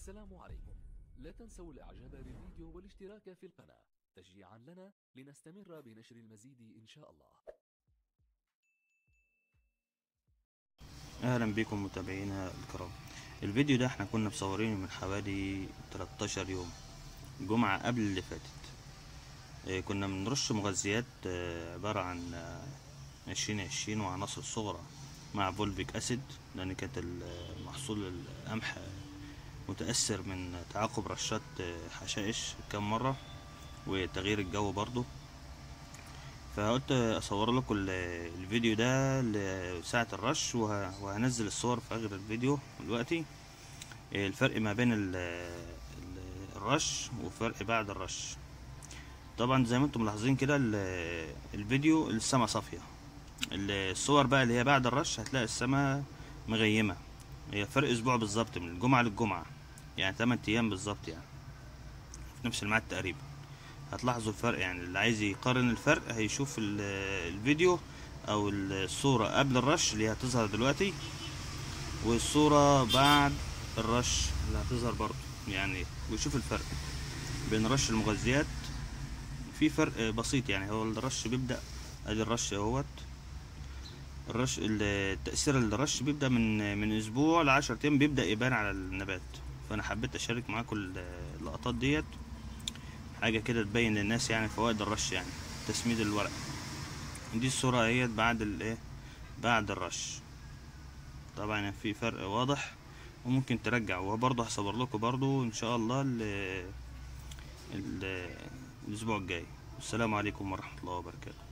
السلام عليكم لا تنسوا الاعجاب بالفيديو والاشتراك في القناة تشجيعا لنا لنستمر بنشر المزيد ان شاء الله اهلا بكم متابعينا الكرام الفيديو ده احنا كنا مصورينه من حوالي 13 يوم جمعة قبل اللي فاتت اه كنا بنرش مغذيات اه عبارة عن عشرين عشرين وعناصر صغرى مع فولفيك اسيد لان كانت محصول القمح متأثر من تعاقب رشات اه حشائش كم مرة وتغيير الجو برضو فقلت اصور لكم الفيديو ده لساعة الرش وهنزل الصور في اخر الفيديو دلوقتي الفرق ما بين الرش وفرق بعد الرش طبعا زي ما انتم ملاحظين كده الفيديو السما صافية الصور بقى اللي هي بعد الرش هتلاقي السما مغيمة هي فرق اسبوع بالظبط من الجمعة للجمعة يعني 8 ايام بالظبط يعني في نفس الميعاد تقريبا هتلاحظوا الفرق يعني اللي عايز يقارن الفرق هيشوف الفيديو او الصورة قبل الرش اللي هتظهر دلوقتي والصورة بعد الرش اللي هتظهر برضو يعني ويشوف الفرق بين رش المغذيات في فرق بسيط يعني هو الرش بيبدأ ادي الرش اهوت الرش التأثير الرش بيبدأ من من اسبوع لعشرة ايام بيبدأ يبان على النبات فانا حبيت اشارك معاكم اللقطات ديت حاجة كده تبين للناس يعني فوائد الرش يعني تسميد الورق دي الصورة اهيت بعد الايه بعد الرش طبعا في فرق واضح وممكن ترجع وبرضه هصور لكم برضه ان شاء الله ال ال الاسبوع الجاي السلام عليكم ورحمة الله وبركاته